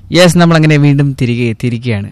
Yes നമ്മൾ അങ്ങനെ വീണ്ടും തിരികെ എത്തിയിരിക്കുകയാണ്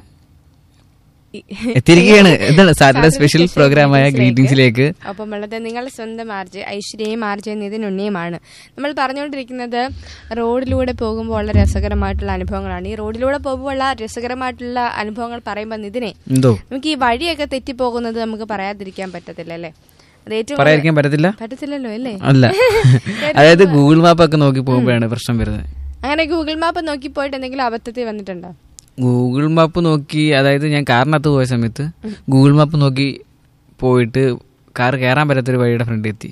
എത്തിയിരിക്കുകയാണ് എന്താണ് സാറ്റർഡേ സ്പെഷ്യൽ പ്രോഗ്രാമായ ഗ്രീറ്റിംഗ്സിലേക്ക് അപ്പം ഉള്ളത് നിങ്ങളുടെ സ്വന്തം ആർജ് ഐശ്വര്യയും ആർജ് നിതിൻ ഉണ്ണിയുമാണ് നമ്മൾ പറഞ്ഞുകൊണ്ടിരിക്കുന്നത് റോഡിലൂടെ പോകുമ്പോൾ ഉള്ള രസകരമായിട്ടുള്ള അനുഭവങ്ങളാണ് ഈ റോഡിലൂടെ പോകുമ്പോൾ ഉള്ള രസകരമായിട്ടുള്ള അനുഭവങ്ങൾ പറയുമ്പോൾ നിതിനെ എന്തോ നമുക്ക് ഈ വഴിയൊക്കെ തെറ്റിപ്പോകുന്നത് നമുക്ക് പറയാതിരിക്കാൻ പറ്റത്തില്ല അല്ലേ അത് ഏറ്റവും പറയാതിരിക്കാൻ പറ്റത്തില്ല പറ്റത്തില്ലല്ലോ അല്ലേ അല്ല അതായത് ഗൂഗിൾ മാപ്പ് ഒക്കെ നോക്കി പോകുമ്പോഴാണ് പ്രശ്നം വരുന്നത് അങ്ങനെ ഗൂഗിൾ മാപ്പ് നോക്കി പോയിട്ട് എന്തെങ്കിലും അബദ്ധത്തിൽ വന്നിട്ടുണ്ടോ ഗൂഗിൾ മാപ്പ് നോക്കി അതായത് ഞാൻ കാറിനകത്ത് പോയ സമയത്ത് ഗൂഗിൾ മാപ്പ് നോക്കി പോയിട്ട് കാർ കയറാൻ പറ്റാത്തൊരു വഴിയുടെ ഫ്രണ്ട് എത്തി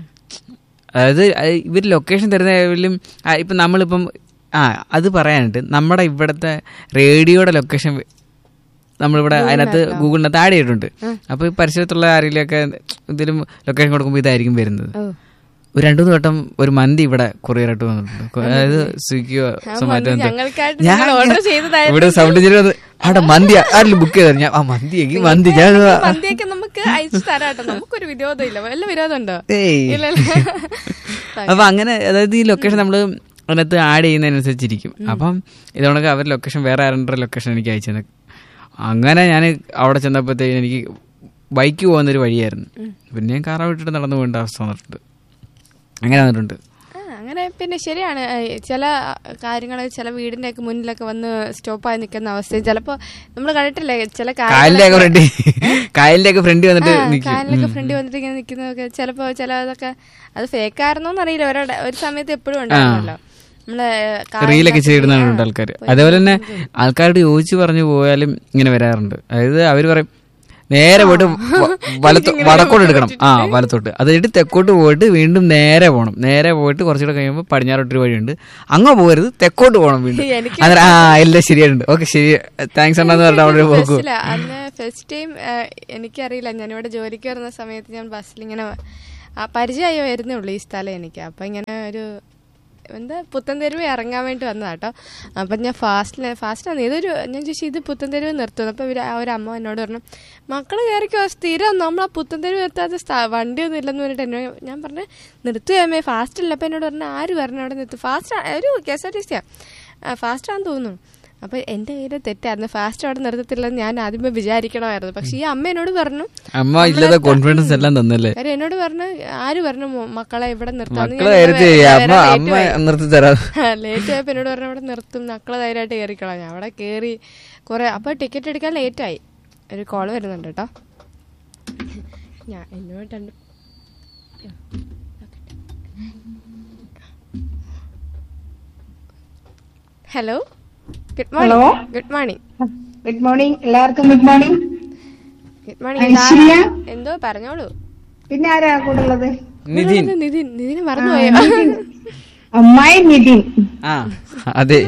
അതായത് അത് ഇവർ ലൊക്കേഷൻ തരുന്നതിലും ഇപ്പം നമ്മളിപ്പം ആ അത് പറയാനായിട്ട് നമ്മുടെ ഇവിടുത്തെ റേഡിയോയുടെ ലൊക്കേഷൻ നമ്മളിവിടെ അതിനകത്ത് ഗൂഗിളിനകത്ത് ആഡ് ചെയ്തിട്ടുണ്ട് അപ്പോൾ ഈ പരിസരത്തുള്ള ആരെങ്കിലുമൊക്കെ ഇതിലും ലൊക്കേഷൻ കൊടുക്കുമ്പോൾ ഇതായിരിക്കും വരുന്നത് ഓ ഒരു രണ്ടു മൂന്ന് വട്ടം ഒരു മന്തി ഇവിടെ കൊറിയറായിട്ട് വന്നിട്ടുണ്ട് അതായത് സ്വിഗ്ഗിയോ സൊമാറ്റോ എന്തോ. ഞങ്ങൾക്കായിട്ട് ഞാൻ നിങ്ങൾ order ചെയ്തതായിരുന്നു. ഇവിടെ സൗണ്ട് ചെയ്ത് അവിടെ മന്തി ആരെങ്കിലും ബുക്ക് ചെയ്തു ഞാൻ ആ മന്തി എങ്കിൽ മന്തി ഞാൻ മന്തിയൊക്കെ നമുക്ക് അയച്ചു തരാട്ടോ നമുക്കൊരു വിരോധം ഇല്ല വല്ല വിരോധം ഉണ്ടോ ഏയ്. ഇല്ലല്ലോ അപ്പൊ അങ്ങനെ അതായത് ഈ ലൊക്കേഷൻ നമ്മൾ അതിനകത്ത് ആഡ് ചെയ്യുന്നതിനനുസരിച്ചിരിക്കും അപ്പം ഇതുകൊണ്ടൊക്കെ അവർ ലൊക്കേഷൻ വേറെ ആരുടെ ലൊക്കേഷൻ എനിക്ക് അയച്ചു തന്നെ അങ്ങനെ ഞാൻ അവിടെ ചെന്നപ്പോഴത്തേക്കും എനിക്ക് ബൈക്ക് പോകുന്നൊരു വഴിയായിരുന്നു പിന്നെ ഞാൻ കാറ വിട്ടിട്ട് നടന്നു പോകേണ്ട അവസ്ഥ വന്നിട്ടുണ്ട് അങ്ങനെ വന്നിട്ടുണ്ട് ആ, അങ്ങനെ പിന്നെ ശരിയാണ് ഏ, ചില കാര്യങ്ങൾ ചില വീടിന്റെ ഒക്കെ മുന്നിലൊക്കെ വന്ന് സ്റ്റോപ്പായി നിൽക്കുന്ന അവസ്ഥയും ചിലപ്പോ നമ്മൾ കണ്ടിട്ടില്ലേ ചില കായലിന്റെ ഒക്കെ ഫ്രണ്ട് കായലിന്റെ ഒക്കെ ഫ്രണ്ട് വന്നിട്ട് നിൽക്കും കാലിലൊക്കെ ഫ്രണ്ട് വന്നിട്ട് ഇങ്ങനെ നിൽക്കുന്നതൊക്കെ ചിലപ്പോ ചിലതൊക്കെ അത് ഫേക്കായിരുന്നോന്ന് അറിയില്ല ഒരാടെ ഒരു സമയത്ത് എപ്പോഴും ഉണ്ടായിരുന്നല്ലോ നമ്മള് റീലൊക്കെ ചെയ്തിടുന്നുണ്ട് ആൾക്കാർ അതേപോലെ തന്നെ ആൾക്കാരോട് ചോദിച്ചു പറഞ്ഞു പോയാലും ഇങ്ങനെ വരാറുണ്ട് അതായത് അവർ പറയും നേരെ പോയിട്ട് വ- വലത്തോ വടക്കോട്ട് എടുക്കണം ആ വലത്തോട്ട് അത് കഴിഞ്ഞിട്ട് തെക്കോട്ട് പോയിട്ട് വീണ്ടും നേരെ പോകണം നേരെ പോയിട്ട് കുറച്ചുകൂടെ കഴിയുമ്പോൾ പടിഞ്ഞാറോട്ടൊരു വഴിയുണ്ട് അങ്ങ് പോകരുത് തെക്കോട്ട് പോകണം വീണ്ടും എനിക്ക് അന്നേരം ആ എല്ലാം ശരിയായിട്ടുണ്ട് ഓക്കെ ശരി താങ്ക്സ് അണ്ണാന്ന് പറഞ്ഞിട്ട് അവിടെ പോകും ബസ്സിലാ അന്ന് ഫസ്റ്റ് ടൈം എനിക്കറിയില്ല ഞാനിവിടെ ജോലിക്ക് വരുന്ന സമയത്ത് ഞാൻ ബസ്സിൽ ഇങ്ങനെ ആ പരിചയമായി വരുന്നേ ഉള്ളൂ ഈ സ്ഥലം എനിക്ക് അപ്പൊ ഇങ്ങനെ ഒരു എന്താ പുത്തൻതെരുവ് ഇറങ്ങാൻ വേണ്ടി വന്നതാട്ടോ അപ്പം ഞാൻ ഫാസ്റ്റിൽ ഫാസ്റ്റാണ് ഇതൊരു ഞാൻ ചോദിച്ചു ഇത് പുത്തൻതെരുവ് നിർത്തുന്നു അപ്പോൾ ഇവർ ആ ഒരു അമ്മ എന്നോട് പറഞ്ഞു മക്കൾ കയറിക്കോ സ്ഥിരം നമ്മൾ ആ പുത്തൻതെരുവ് നിർത്താത്ത സ്ഥ- വണ്ടിയൊന്നും ഇല്ലെന്ന് പറഞ്ഞിട്ട് എന്നോട് ഞാൻ പറഞ്ഞു നിർത്തുകയമ്മേ ഫാസ്റ്റ് അല്ല അപ്പം എന്നോട് പറഞ്ഞു ആര് പറഞ്ഞു അവിടെ നിർത്തും ഫാസ്റ്റ് ഒരു കെ എസ് ആർ ടി സിയാണ് ഫാസ്റ്റാണെന്ന് തോന്നുന്നു അപ്പൊ എന്റെ കയ്യില് തെറ്റായിരുന്നു ഫാസ്റ്റ് അവിടെ നിർത്തത്തില്ലെന്ന് ഞാൻ ആദ്യമേ വിചാരിക്കണമായിരുന്നു പക്ഷെ ഈ അമ്മ എന്നോട് പറഞ്ഞു അമ്മ ഇല്ലാതെ കോൺഫിഡൻസ് എല്ലാം തന്നല്ലേ കാര്യം എന്നോട് പറഞ്ഞു ആര് പറഞ്ഞു മോ- മക്കളെ ഇവിടെ നിർത്താന്ന് മക്കളെ കരുതി അമ്മ അമ്മ നിർത്തി തരാം ലേറ്റ് ആയപ്പോ എന്നോട് പറഞ്ഞു അവിടെ നിർത്തും മക്കളെ ധൈര്യമായിട്ട് കയറിക്കളാം ഞാൻ അവിടെ കയറി കുറെ അപ്പൊ ടിക്കറ്റ് എടുക്കാൻ ലേറ്റ് ആയി ഒരു കോള് വരുന്നുണ്ട് കേട്ടോ ഞാൻ എന്നോട് രണ്ട് hello good morning good morning good morning എല്ലാവർക്കും good morning good morning Aishwarya എന്തോ പറഞ്ഞോളൂ പിന്നെ ആരാ കൂടെ ഉള്ളത് നിതിൻ ഇത് നിതിൻ നിതിന് മറന്നുപോയോ അമ്മായി നിതിൻ ആ അതെ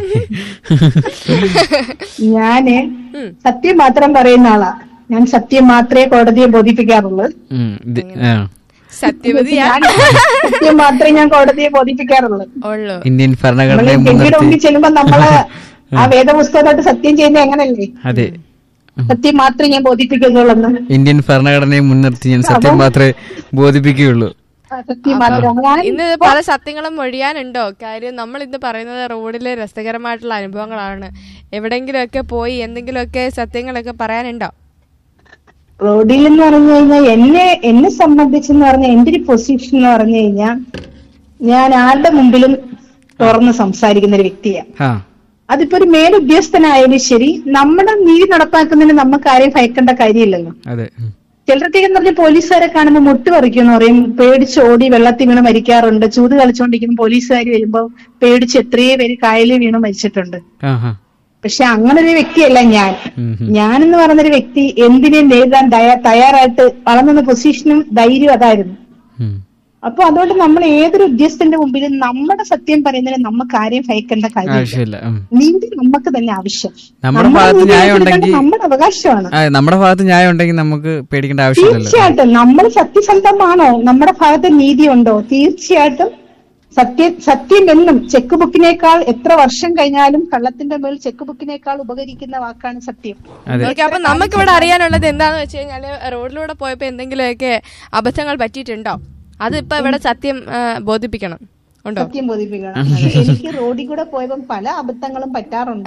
ഞാന് സത്യം മാത്രം പറയുന്ന ആളാ ഞാൻ സത്യം മാത്രമേ കോടതിയെ ബോധിപ്പിക്കാറുള്ളൂ ഉം, ഇത്, ആ. സത്യവതിയാ ഞാൻ സത്യം മാത്രമേ ഞാൻ കോടതിയെ ബോധിപ്പിക്കാറുള്ളൂ ഉള്ളു ഇന്ത്യൻ നമ്മള് ഭരണഘടനയെ ഗംഗയുടെ മുൻനിർത്തി മുമ്പിൽ ചെല്ലുമ്പോ നമ്മള് ആ വേദപുസ്തകമായിട്ട് സത്യം ചെയ്യുന്നത് എങ്ങനല്ലേ അതെ സത്യം മാത്രമേ ഞാൻ ബോധിപ്പിക്കുന്നുള്ളൂ ഇന്ത്യൻ ഭരണഘടനയെ മുൻനിർത്തി ഞാൻ സത്യം മാത്രമേ ബോധിപ്പിക്കുകയുള്ളൂ സത്യം മാത്രം ഞാൻ ഇന്ന് പല സത്യങ്ങളും മൊഴിയാനുണ്ടോ കാര്യം നമ്മൾ ഇന്ന് പറയുന്നത് റോഡിലെ രസകരമായിട്ടുള്ള അനുഭവങ്ങളാണ് എവിടെങ്കിലുമൊക്കെ പോയി എന്തെങ്കിലുമൊക്കെ സത്യങ്ങളൊക്കെ പറയാനുണ്ടോ റോഡിൽ എന്ന് പറഞ്ഞു കഴിഞ്ഞാൽ എന്നെ എന്നെ സംബന്ധിച്ചെന്ന് പറഞ്ഞാൽ എന്റെ ഒരു പൊസിഷൻ എന്ന് പറഞ്ഞു കഴിഞ്ഞാൽ ഞാൻ ആരുടെ മുമ്പിലും തുറന്ന് സംസാരിക്കുന്ന ഒരു വ്യക്തിയാണ് ആ അതിപ്പോ ഒരു മേലുദ്യോഗസ്ഥനായാലും ശരി നമ്മുടെ നീതി നടപ്പാക്കുന്നതിന് നമുക്ക് ആരെയും ഭയക്കേണ്ട കാര്യമില്ലല്ലോ അതെ ഉം. ചിലർക്കൊക്കെ എന്ന് പറഞ്ഞാൽ പോലീസുകാരെ കാണുമ്പോൾ മുട്ട് പറിക്കുമെന്ന് പറയും പേടിച്ചോടി വെള്ളത്തിൽ വീണ് മരിക്കാറുണ്ട് ചൂത് കളിച്ചുകൊണ്ടിരിക്കുന്ന പോലീസുകാർ വരുമ്പോൾ പേടിച്ച് എത്രയോ പേര് കായലിൽ വീണ് മരിച്ചിട്ടുണ്ട് ആ ആ പക്ഷെ അങ്ങനെ ഒരു വ്യക്തിയല്ല ഞാൻ ഉം, ഉം. ഞാനെന്ന് പറഞ്ഞൊരു വ്യക്തി എന്തിനേം നേരിടാൻ തയ്യാ- തയ്യാറായിട്ട് വളർന്ന പൊസിഷനും ധൈര്യവും അതായിരുന്നു ഉം. അപ്പൊ അതുകൊണ്ട് നമ്മൾ ഏതൊരു ഉദ്യോഗസ്ഥന്റെ മുമ്പിലും നമ്മുടെ സത്യം പറയുന്നതിന് നമുക്ക് ആരെയും ഭയക്കേണ്ട കാര്യമില്ല ആവശ്യമില്ല ഉം. നീതി നമുക്ക് തന്നെ ആവശ്യം നമ്മുടെ നമ്മുടെ ഭാഗത്ത് നീതി ന്യായം എടുക്കേണ്ടത് ഉണ്ടെങ്കിൽ നമ്മുടെ അവകാശമാണ് ആ, നമ്മുടെ ഭാഗത്ത് ന്യായം ഉണ്ടെങ്കിൽ നമുക്ക് പേടിക്കേണ്ട ആവശ്യമില്ലല്ലോ തീർച്ചയായിട്ടും നമ്മൾ സത്യസന്ധമാണോ നമ്മുടെ ഭാഗത്ത് നീതി ഉണ്ടോ തീർച്ചയായിട്ടും സത്യ സത്യം എന്നും ചെക്ക് ബുക്കിനേക്കാൾ എത്ര വർഷം കഴിഞ്ഞാലും കള്ളത്തിന്റെ മേൽ ചെക്ക് ബുക്കിനേക്കാൾ ഉപകരിക്കുന്ന വാക്കാണ് സത്യം അതെ ഓക്കെ അപ്പൊ നമുക്ക് ഇവിടെ അറിയാനുള്ളത് എന്താന്ന് വെച്ച് കഴിഞ്ഞാല് റോഡിലൂടെ പോയപ്പോ എന്തെങ്കിലുമൊക്കെ അബദ്ധങ്ങൾ പറ്റിയിട്ടുണ്ടോ അതിപ്പോ ഇവിടെ സത്യം ആ, ബോധിപ്പിക്കണം ഉണ്ടോ സത്യം ബോധിപ്പിക്കണം എനിക്ക് റോഡിൽ കൂടെ പോയപ്പോ പല അബദ്ധങ്ങളും പറ്റാറുണ്ട്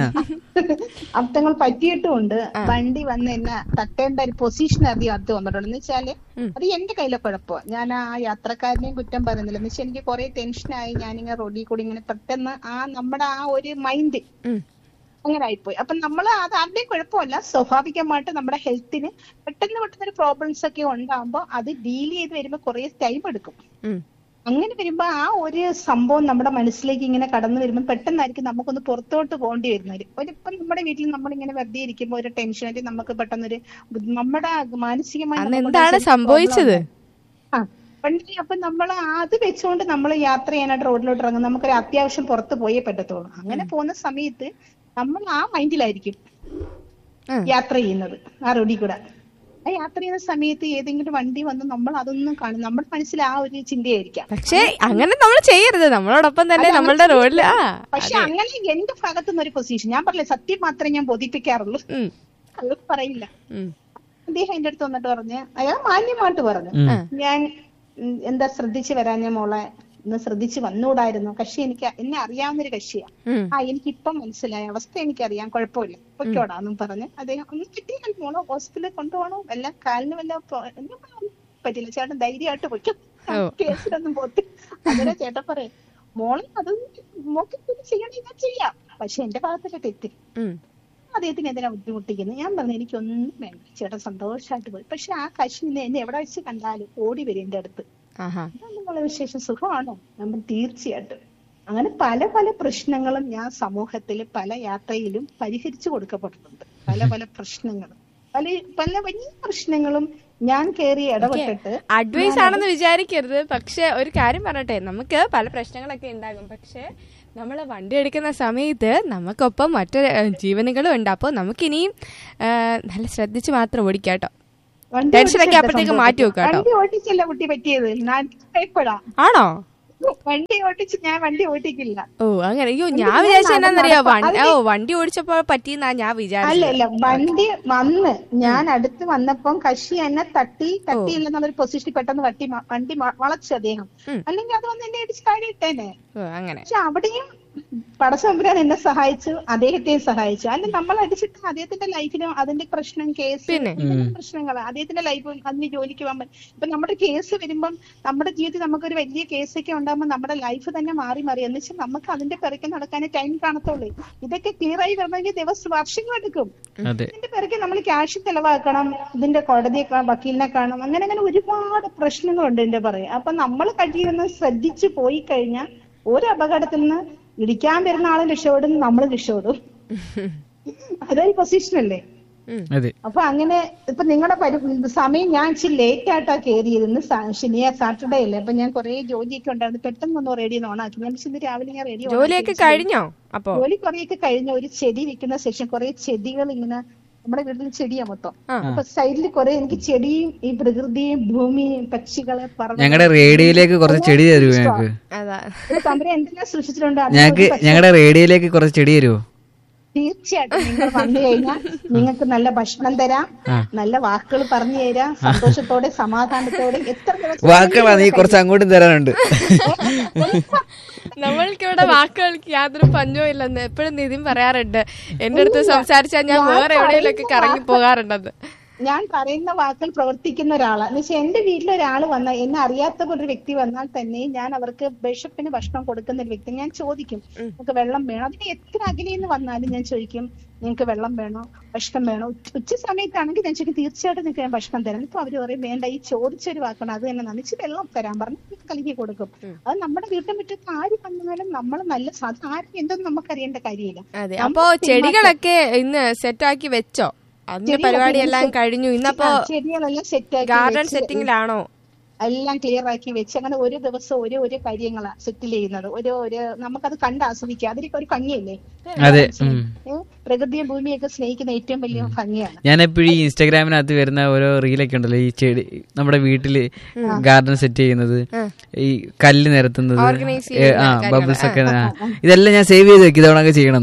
അബദ്ധങ്ങൾ പറ്റിയിട്ടുമുണ്ട് വണ്ടി വന്ന് എന്നെ തട്ടേണ്ട ഒരു പൊസിഷൻ അധികം അത് വന്നിട്ടുണ്ട് എന്ന് വെച്ചാല് അത് എന്റെ കയ്യിലെ കുഴപ്പമാണ് ഞാൻ ആ യാത്രക്കാരനെയും കുറ്റം പറയുന്നില്ല എന്ന് വെച്ചാൽ എനിക്ക് കുറെ ടെൻഷനായി ഞാനിങ്ങനെ റോഡിൽ കൂടി ഇങ്ങനെ പെട്ടെന്ന് ആ നമ്മുടെ ആ ഒരു മൈൻഡ് ഉം. അങ്ങനെ ആയിപ്പോയി അപ്പൊ നമ്മൾ അത് ആരുടെയും കുഴപ്പമല്ല സ്വാഭാവികമായിട്ട് നമ്മുടെ ഹെൽത്തിന് പെട്ടെന്ന് പെട്ടെന്ന് ഒരു പ്രോബ്ലംസ് ഒക്കെ ഉണ്ടാകുമ്പോൾ അത് ഡീൽ ചെയ്ത് വരുമ്പോൾ കുറെ ടൈം എടുക്കും ഉം. അങ്ങനെ വരുമ്പോ ആ ഒരു സംഭവം നമ്മുടെ മനസ്സിലേക്ക് ഇങ്ങനെ കടന്നു വരുമ്പോൾ പെട്ടെന്നായിരിക്കും നമുക്കൊന്ന് പുറത്തോട്ട് പോകേണ്ടി വരുന്നത് ഒരു ഇപ്പം നമ്മുടെ വീട്ടിൽ നമ്മളിങ്ങനെ വെറുതെ ഇരിക്കുമ്പോൾ ഒരു ടെൻഷനായിട്ട് നമുക്ക് പെട്ടെന്നൊരു ബുദ്ധി- നമ്മുടെ മാനസികമായി അന്ന് നമുക്ക് എന്താണ് ശരിക്കും സംഭവിച്ചത്? problem ആ പണ്ട് അപ്പൊ നമ്മൾ അത് വെച്ചുകൊണ്ട് നമ്മൾ യാത്ര ചെയ്യാനായിട്ട് റോഡിലോട്ട് ഇറങ്ങും നമുക്കൊരു അത്യാവശ്യം പുറത്ത് പോയേ പറ്റത്തുള്ളൂ അങ്ങനെ പോകുന്ന സമയത്ത് നമ്മൾ ആ മൈൻഡിലായിരിക്കും ഉം. യാത്ര ചെയ്യുന്നത് ആ റോഡിൽ കൂടെ ആ യാത്ര ചെയ്യുന്ന സമയത്ത് ഏതെങ്കിലും വണ്ടി വന്ന് നമ്മൾ അതൊന്നും കാണും നമ്മുടെ മനസ്സിൽ ആ ഒരു ചിന്തയായിരിക്കാം പക്ഷെ അങ്ങനെ നമ്മൾ ചെയ്യരുത് നമ്മളോടൊപ്പം തന്നെ നമ്മളുടെ റോഡിൽ ആ പക്ഷെ അങ്ങനെ എന്റെ ഭാഗത്തുനിന്ന് ഒരു പൊസിഷൻ ഞാൻ പറഞ്ഞില്ല സത്യം മാത്രമേ ഞാൻ ബോധിപ്പിക്കാറുള്ളൂ ഉം, അത് പറയില്ല ഉം, അദ്ദേഹം എന്റെ അടുത്ത് വന്നിട്ട് പറഞ്ഞ് അയാൾ മാന്യമായിട്ട് പറഞ്ഞു ഞാൻ ഉം, എന്താ ശ്രദ്ധിച്ചു വരാഞ്ഞ മോളെ ഇന്ന് ശ്രദ്ധിച്ചു വന്നുകൂടായിരുന്നു കക്ഷി എനിക്ക് എന്നെ അറിയാവുന്നൊരു കക്ഷിയാ ഉം. ആ എനിക്ക് ഇപ്പം മനസ്സിലായ അവസ്ഥ എനിക്കറിയാം കുഴപ്പമില്ല പൊയ്ക്കോടാന്നും പറഞ്ഞ് അദ്ദേഹം ഒന്ന് കിട്ടിയാൽ മോളെ ഹോസ്പിറ്റലിൽ കൊണ്ടുപോകണോ വല്ല കാലിന് വല്ല പ്രോ- ഒന്നും പറ്റില്ല ചേട്ടൻ ധൈര്യമായിട്ട് പൊയ്ക്കും ഓ. കേസിലൊന്നും പോത്തി അങ്ങനെ ചേട്ടൻ പറയും മോളെ അത് നോക്കി ചെയ്യണേ ഞാൻ ചെയ്യാം പക്ഷെ എന്റെ ഭാഗത്തല്ലേ തെറ്റ് ഉം. അദ്ദേഹത്തിന് എന്തിനാ ബുദ്ധിമുട്ടിക്കുന്നത് ഞാൻ പറഞ്ഞു എനിക്കൊന്നും വേണ്ട ചേട്ടൻ സന്തോഷമായിട്ട് പോയി പക്ഷെ ആ കക്ഷി എന്നെ എവിടെ വെച്ച് കണ്ടാലും ഓടി വരും എന്റെ അടുത്ത് ആഹാ അതാണ് നിങ്ങളെ വിശേഷം സുഖമാണോ നമ്മൾ തീർച്ചയായിട്ടും അങ്ങനെ പല പല പ്രശ്നങ്ങളും ഞാൻ സമൂഹത്തിൽ പല യാത്രയിലും പരിഹരിച്ചു കൊടുക്കപ്പെട്ടിട്ടുണ്ട് പല പല പ്രശ്നങ്ങളും പല പല വലിയ പ്രശ്നങ്ങളും ഞാൻ കയറി ഇടപെട്ടിട്ട് അഡ്വൈസ് ആണെന്ന് വിചാരിക്കരുത് പക്ഷെ ഒരു കാര്യം പറയട്ടെ നമുക്ക് പല പ്രശ്നങ്ങളൊക്കെ ഉണ്ടാകും പക്ഷെ നമ്മൾ വണ്ടി എടുക്കുന്ന സമയത്ത് നമുക്കൊപ്പം മറ്റു ഏഹ്, ജീവനുകളും ഉണ്ട് അപ്പോൾ നമുക്കിനിയും ഏഹ്, നല്ല ശ്രദ്ധിച്ച് മാത്രം ഓടിക്കാം കേട്ടോ വണ്ടി ടെൻഷനൊക്കെ ഓടിച്ചെടുത്ത അപ്പത്തേക്ക് സംഭവം. മാറ്റി വെക്കാം കേട്ടോ വണ്ടി ഓടിച്ചല്ല കുട്ടി പറ്റിയത് ഞാൻ ഭയപ്പെടാം ആണോ വണ്ടി ഓടിച്ച് ഞാൻ വണ്ടി ഓടിക്കില്ല ഓ അങ്ങനെ അയ്യോ ഞാൻ ഞാൻ വിചാരിച്ച നട- എന്നാന്നറിയോ വണ്ടി അതിന് ഓ വണ്ടി ഓടിച്ചപ്പോ പറ്റിയെന്നാ ഞാൻ അല്ല വിചാരിച്ചത് അല്ല വണ്ടി വന്ന് ഞാൻ അടുത്ത് വന്നപ്പം കക്ഷി എന്നെ തട്ടി തട്ടിയില്ലെന്നുള്ളൊരു പൊസിഷനിൽ പെട്ടെന്ന് വട്ടി മ- വണ്ടി മ- വളച്ചു അദ്ദേഹം ഉം. അല്ലെങ്കിൽ അത് വന്ന് എന്നെ ഇടിച്ച് താഴെ ഇട്ടേനെ ഓ അങ്ങനെ പക്ഷെ അവിടെയും പടസംബരാൻ എന്നെ സഹായിച്ചു അദ്ദേഹത്തെയും സഹായിച്ചു അല്ല നമ്മൾ അടിച്ചിട്ട് അദ്ദേഹത്തിന്റെ ലൈഫിനും അതിന്റെ പ്രശ്നം കേസ് പിന്നെ? പ്രശ്നങ്ങൾ അദ്ദേഹത്തിന്റെ ലൈഫും അതിന് ജോലിക്ക് പോകാൻ പറ്റും ഇപ്പൊ നമ്മുടെ കേസ് വരുമ്പം നമ്മുടെ ജീവിതത്തിൽ നമുക്കൊരു വലിയ കേസൊക്കെ ഉണ്ടാകുമ്പോൾ നമ്മുടെ ലൈഫ് തന്നെ മാറി മാറി എന്ന് വെച്ചാൽ നമുക്ക് അതിന്റെ പിറകെ നടക്കാനേ ടൈം കാണത്തുള്ളൂ ഇതൊക്കെ ക്ലിയർ ആയി വരണമെങ്കിൽ ദിവസം വർഷങ്ങൾ എടുക്കും അതെ ഇതിന്റെ പിറകെ നമ്മൾ ക്യാഷ് ചെലവാക്കണം ഇതിന്റെ കോടതിയെ കാണാം വക്കീലിനെ കാണണം അങ്ങനെ അങ്ങനെ ഒരുപാട് പ്രശ്നങ്ങളുണ്ട് എന്റെ പറയാ അപ്പൊ നമ്മൾ കഴിയുന്ന ശ്രദ്ധിച്ചു പോയി കഴിഞ്ഞാൽ ഒരു അപകടത്തിൽ നിന്ന് ഇടിക്കാൻ വരുന്ന ആളും രക്ഷപ്പെടും നമ്മൾ രക്ഷപ്പെടും അതൊരു പൊസിഷൻ അല്ലേ ഉം. അതെ അപ്പൊ അങ്ങനെ ഇപ്പൊ നിങ്ങളുടെ പരി സമയം ഞാൻ ഇച്ചിരി ലേറ്റ് ആയിട്ടാ കയറിയിരുന്ന് ശനിയാ സാറ്റർഡേ അല്ലേ അപ്പൊ ഞാൻ കുറെ ജോലിയൊക്കെ ഉണ്ടായിരുന്നു പെട്ടെന്ന് ഒന്ന് റേഡിയോ ഓണാക്കി ഞാൻ പക്ഷെ ഇന്ന് രാവിലെ ഞാൻ റേഡിയോ ജോലിയൊക്കെ കഴിഞ്ഞോ അപ്പോ ജോലി കുറെയൊക്കെ കഴിഞ്ഞ ഒരു ചെടി വെക്കുന്ന സെഷൻ കുറെ ചെടികൾ ഇങ്ങനെ നമ്മുടെ വീട്ടിൽ ചെടിയാ മൊത്തം ആ. അപ്പൊ സൈഡിൽ കുറെ എനിക്ക് ചെടിയും ഈ പ്രകൃതിയും ഭൂമിയും പക്ഷികളെ ഞങ്ങളുടെ റേഡിയോയിലേക്ക് കുറച്ച് ചെടി തരുമോ ഞങ്ങൾക്ക് അതാ തമ്പര എന്തെല്ലാം സൃഷ്ടിച്ചിട്ടുണ്ട് അത് ഞങ്ങൾക്ക് ഒരു പക്ഷി- ഞങ്ങളുടെ റേഡിയോയിലേക്ക് കുറച്ച് ചെടി തരുമോ തീർച്ചയായിട്ടും നിങ്ങൾ വന്നു കഴിഞ്ഞാൽ നിങ്ങൾക്ക് നല്ല ഭക്ഷണം തരാം നല്ല വാക്കുകൾ പറഞ്ഞു തരാം സന്തോഷത്തോടെ സമാധാനത്തോടെ എത്ര ദിവസം വാക്കുകളാ നീ കുറച്ച് അങ്ങോട്ടും തരാനുണ്ട് നമ്മൾക്കിവിടെ വാക്കുകൾക്ക് യാതൊരു പഞ്ഞവും ഇല്ലെന്ന് എപ്പോഴും നിതിൻ പറയാറുണ്ട് എന്റെ അടുത്ത് സംസാരിച്ചാൽ ഞാൻ വേറെ എവിടെയെങ്കിലൊക്കെ കറങ്ങി പോകാറുണ്ടെന്ന് ഞാൻ പറയുന്ന വാക്കുകൾ പ്രവർത്തിക്കുന്ന ഒരാളാണ് എന്ന് വെച്ചാൽ എന്റെ വീട്ടിൽ ഒരാൾ വന്നാൽ എന്നെ അറിയാത്ത ഒരു വ്യക്തി വന്നാൽ തന്നെ ഞാൻ അവർക്ക് ബിഷപ്പിന് ഭക്ഷണം കൊടുക്കുന്ന ഒരു വ്യക്തി ഞാൻ ചോദിക്കും നിങ്ങൾക്ക് വെള്ളം വേണോ അതിന് എത്ര അകലെന്ന് വന്നാലും ഞാൻ ചോദിക്കും നിങ്ങൾക്ക് വെള്ളം വേണോ ഭക്ഷണം വേണോ ഉച്ച- ഉച്ച സമയത്താണെങ്കിൽ ഞാൻ ചോദിക്കും തീർച്ചയായിട്ടും നിങ്ങൾക്ക് ഞാൻ ഭക്ഷണം തരാം ഇപ്പൊ അവര് പറയും വേണ്ട ഈ ചോദിച്ചൊരു വാക്കാണ് അത് തന്നെ നന്നിച്ച് വെള്ളം തരാൻ പറഞ്ഞു കലക്കി കൊടുക്കും അത് നമ്മുടെ വീട്ടിൽ മുറ്റത്ത് ആര് വന്നാലും നമ്മൾ നല്ല സാധനം ആരും എന്തൊന്നും നമുക്ക് അറിയേണ്ട കാര്യമില്ല അതെ അപ്പോ ചെടികളൊക്കെ ഇന്ന് സെറ്റാക്കി വെച്ചോ അതിന്റെ പരിപാടി എല്ലാം കഴിഞ്ഞു ഇന്നപ്പോ ആ, ചെടികളെല്ലാം സെറ്റ് ആക്കി ഗാർഡൻ വെച്ച് സെറ്റിംഗിലാണോ എല്ലാം ക്ലിയർ ആക്കി വെച്ച് അങ്ങനെ ഒരു ദിവസം ഒരു ഒരു കാര്യങ്ങളാ സെറ്റിൽ ചെയ്യുന്നത് ഒരു ഒരു നമുക്കത് കണ്ട് ആസ്വദിക്കാം അതിനൊക്കെ ഒരു ഭംഗിയല്ലേ അതെ ഉം. ഏ? പ്രകൃതിയും ഭൂമിയൊക്കെ സ്നേഹിക്കുന്ന ഏറ്റവും വലിയ ഭംഗിയാണ് ഞാൻ എപ്പോഴും ഈ ഇൻസ്റ്റാഗ്രാമിനകത്ത് വരുന്ന ഓരോ റീലൊക്കെ ഉണ്ടല്ലോ ഈ ചെടി നമ്മുടെ വീട്ടില് ഗാർഡൻ സെറ്റ് ചെയ്യുന്നത് ഈ കല്ല് നിരത്തുന്നത് Organize ഏ, ആ ബബിൾസ് ഒക്കെ ആ. ഇതെല്ലാം ഞാൻ സേവ് ചെയ്ത് വെക്കും ഇതവണൊക്കെ ചെയ്യണമെന്ന്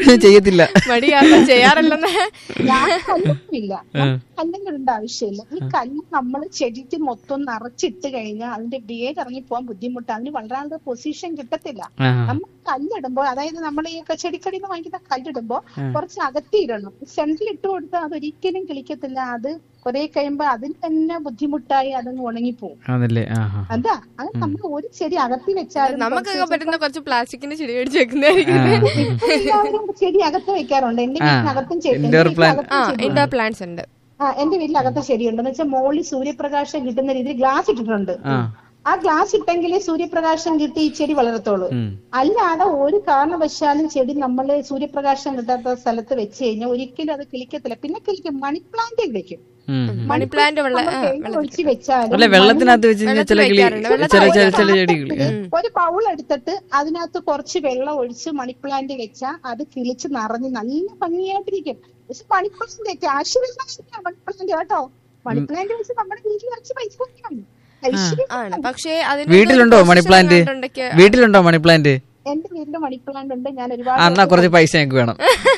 ഞാൻ ചെയ്യത്തില്ല മടി കാരണം ചെയ്യാറില്ലെന്ന് ഞാൻ കല്ലൊന്നുമില്ല കല്ലിടേണ്ട ആവശ്യമില്ല ഈ കല്ല് നമ്മൾ ചെടിക്ക് മൊത്തം നിറച്ചിട്ട് കഴിഞ്ഞാൽ അതിന്റെ വേര് ഇറങ്ങി പോകാൻ ബുദ്ധിമുട്ടാണ് അതിന് വളരാനുള്ള പൊസിഷൻ കിട്ടത്തില്ല ആ. നമ്മൾ കല്ലിടുമ്പോ അതായത് നമ്മൾ ഈ ചെടിക്കടിയിൽ നിന്ന് വാങ്ങിക്കുന്ന കല്ലിടുമ്പോ കുറച്ച് അകത്തിയിടണം സെന്ററിൽ ഇട്ട് കൊടുത്താൽ അത് ഒരിക്കലും കിളിക്കത്തില്ല അത് കുറെ കഴിയുമ്പോ അതിന് തന്നെ ബുദ്ധിമുട്ടായി അതങ്ങ് ഉണങ്ങിപ്പോവും ആണല്ലേ ആ ആ അതാ അത് നമ്മൾ ഒരു ചെടി അകത്തി വെച്ചാലും നമുക്കൊക്കെ പറ്റുന്ന കുറച്ച് പ്ലാസ്റ്റിക്കിന്റെ ചെടി മേടിച്ച് വെക്കുന്നതായിരിക്കും ഇപ്പൊ എല്ലാവരും ചെടി അകത്ത് വെക്കാറുണ്ട് എന്റെ ആ. വീട്ടിനകത്തും ചെടി എന്റെ Indoor plant. വീട്ടിനകത്തും ആ ചെടിയുണ്ട്. ഇൻഡോർ പ്ലാന്റ്സ് ഉണ്ട് ആ എന്റെ വീട്ടിലകത്ത് ചെടിയുണ്ട് എന്ന് വെച്ചാൽ മുകളിൽ സൂര്യപ്രകാശം കിട്ടുന്ന രീതിയിൽ ഗ്ലാസ് ഇട്ടിട്ടുണ്ട് ആ ആ ഗ്ലാസ് ഇട്ടെങ്കിലേ സൂര്യപ്രകാശം കിട്ടി ഈ ചെടി വളരത്തുള്ളൂ ഉം. അല്ലാതെ ഒരു കാരണവശാലും ചെടി നമ്മള് സൂര്യപ്രകാശം കിട്ടാത്ത സ്ഥലത്ത് വെച്ച് കഴിഞ്ഞാൽ ഒരിക്കലും അത് കിളിക്കത്തില്ല പിന്നെ കിളിക്കും മണി പ്ലാന്റ് കിളിക്കും ഉം. മണി പ്ലാന്റ് വെള്ള നമ്മൾ ആ, വെള്ളം ഒഴിച്ച് വെച്ചാലും അല്ല വെള്ളത്തിനകത്ത് വെച്ച് കഴിഞ്ഞാൽ ചില കിളി വെള്ളത്തിൽ വെക്കാറുണ്ട്. ചില ചില വെള്ളത്തിൽ ചില ചെടി കിളി ഒരു ബൗൾ എടുത്തിട്ട് അതിനകത്ത് കുറച്ച് വെള്ളം ഒഴിച്ച് മണിപ്ലാന്റ് വെച്ചാൽ അത് കിളിച്ച് നിറഞ്ഞ് നല്ല ഭംഗിയായിട്ടിരിക്കും പക്ഷെ മണിപ്ലാന്റ് ക്യാഷ് മണിപ്ലാന്റ് കേട്ടോ മണിപ്ലാന്റ് വെച്ച് നമ്മുടെ വീട്ടിൽ കുറച്ച് പൈസ കൊടുക്കണം ഐശ്വര്യം ആണ് പക്ഷേ അതിന് വീട്ടിലുണ്ടോ ഒരു മണി position പ്ലാന്റ് കണ്ടുണ്ടെങ്കിൽ വീട്ടിലുണ്ടോ മണി പ്ലാന്റ് എന്റെ വീട്ടിൽ മണിപ്ലാന്റ് ഉണ്ട് ഞാൻ ആ, ഒരുപാട് എന്നാ കുറച്ച് പൈസ ഞങ്ങൾക്ക് വേണം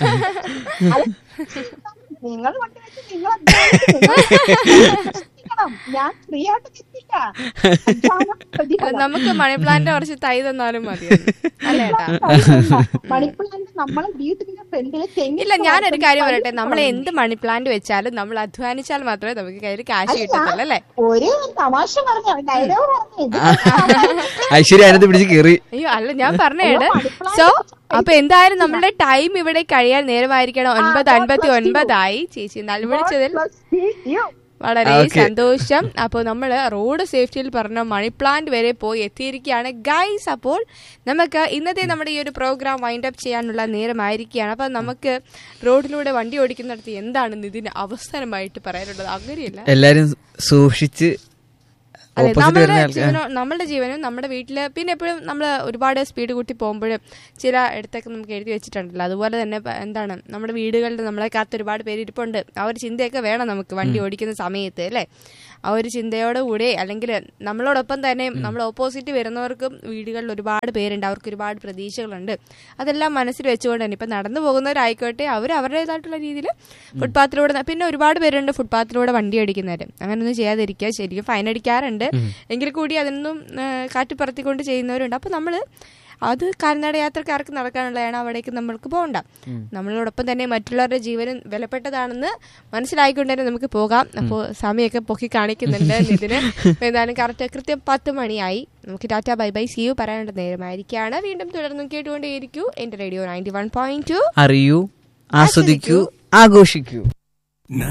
അത് നിങ്ങൾ വണ്ടി വെച്ച് നിങ്ങൾ അധ്വാനിച്ച് നിങ്ങൾ കഷ്ടപ്പെടണം. ഞാൻ ഫ്രീ ആയിട്ട് ചിന്തില്ല അധ്വാനം അല്ല, പ്രതിഫലം. നമുക്ക് മണി പ്ലാന്റ് കുറച്ച് തൈ തന്നാലും മതി അല്ലേ ഏട്ടാ മണിപ്ലാന്റ് നമ്മളെ വീട്ടിന്റെ ഫ്രണ്ടില് തെങ്ങ് ഇല്ല ഞാനൊരു കാര്യം പറയട്ടെ നമ്മൾ എന്ത് മണി പ്ലാന്റ് വെച്ചാലും നമ്മൾ അധ്വാനിച്ചാൽ മാത്രമേ നമുക്ക് കയ്യിൽ കാശ് കിട്ടത്തുള്ളൂ അല്ലേ ഒരു തമാശ പറഞ്ഞു ഡയലോഗ് പറഞ്ഞു ഐശ്വര്യ അതിനകത്ത് പിടിച്ച് കയറി അയ്യോ അല്ല ഞാൻ പറഞ്ഞേട് സോ അപ്പൊ എന്തായാലും നമ്മളുടെ ടൈം ഇവിടെ കഴിയാൻ നേരമായിരിക്കണം ഒൻപത് അൻപത്തി ഒൻപതായി ചേച്ചി എന്നാൽ വിളിച്ചതിൽ വളരെ Okay. സന്തോഷം അപ്പോൾ നമ്മൾ റോഡ് സേഫ്റ്റിയിൽ പറഞ്ഞ മണി പ്ലാന്റ് വരെ പോയി എത്തിയിരിക്കുകയാണ് ഗൈസ് അപ്പോൾ നമുക്ക് ഇന്നത്തെ നമ്മുടെ ഈ ഒരു പ്രോഗ്രാം വൈൻഡ് അപ്പ് ചെയ്യാനുള്ള നേരമായിരിക്കുകയാണ് അപ്പോൾ നമുക്ക് റോഡിലൂടെ വണ്ടി ഓടിക്കുന്നിടത്ത് എന്താണ് ഇതിന് അവസാനമായിട്ട് പറയാനുള്ളത് അങ്ങനെയല്ല എല്ലാരും സൂക്ഷിച്ച് അതെ ഓപ്പോസിറ്റ് നമ്മളുടെ വരുന്ന ആൾക്കാർ ജീവനോ നമ്മളുടെ ജീവനും നമ്മുടെ വീട്ടില് പിന്നെ എപ്പോഴും നമ്മൾ ഒരുപാട് സ്പീഡ് കൂട്ടി പോകുമ്പോഴും ചില ഇടത്തൊക്കെ നമുക്ക് എഴുതി വെച്ചിട്ടുണ്ടല്ലോ അതുപോലെ തന്നെ പ- എന്താണ് നമ്മുടെ വീടുകളിൽ നമ്മളെ കാത്ത് ഒരുപാട് പേര് ഇരിപ്പുണ്ട് ആ ഒരു ചിന്തയൊക്കെ വേണം നമുക്ക് വണ്ടി ഓടിക്കുന്ന സമയത്ത് അല്ലേ ആ ഒരു ചിന്തയോടുകൂടി അല്ലെങ്കിൽ നമ്മളോടൊപ്പം തന്നെ നമ്മൾ ഓപ്പോസിറ്റ് വരുന്നവർക്കും വീടുകളിൽ ഒരുപാട് പേരുണ്ട് അവർക്ക് ഒരുപാട് പ്രതീക്ഷകളുണ്ട് അതെല്ലാം മനസ്സിൽ വെച്ചുകൊണ്ട് തന്നെ ഇപ്പം നടന്നു പോകുന്നവരായിക്കോട്ടെ അവർ അവരുടേതായിട്ടുള്ള രീതിയിൽ ഫുട്പാത്തിലൂടെ ന- പിന്നെ ഒരുപാട് പേരുണ്ട് ഫുട്പാത്തിലൂടെ വണ്ടി ഓടിക്കുന്നവർ അങ്ങനെയൊന്നും ചെയ്യാതിരിക്കുക ശരിക്കും ഫൈൻ അടിക്കാറുണ്ട് എങ്കിൽ കൂടി അതൊന്നും കാറ്റ് പറത്തിക്കൊണ്ട് ചെയ്യുന്നവരുണ്ട് അപ്പോൾ നമ്മൾ അത് കാൽനട യാത്രക്കാർക്ക് നടക്കാനുള്ളതാണ് അവിടേക്ക് നമ്മൾക്ക് പോകണ്ട നമ്മളോടൊപ്പം തന്നെ മറ്റുള്ളവരുടെ ജീവനും വിലപ്പെട്ടതാണെന്ന് മനസ്സിലായിക്കൊണ്ട് തന്നെ നമുക്ക് പോകാം അപ്പോൾ സമയമൊക്കെ പൊക്കി കാണിക്കുന്നുണ്ട് ഇതിന് എന്തായാലും കറക്റ്റ് കൃത്യം പത്ത് മണിയായി നമുക്ക് tata bye bye see you പറയാനുള്ള നേരമായിരിക്കുകയാണ് വീണ്ടും തുടർന്നും കേട്ടുകൊണ്ടേയിരിക്കൂ എൻ്റെ radio ninety one point two അറിയൂ ആസ്വദിക്കൂ ആഘോഷിക്കൂ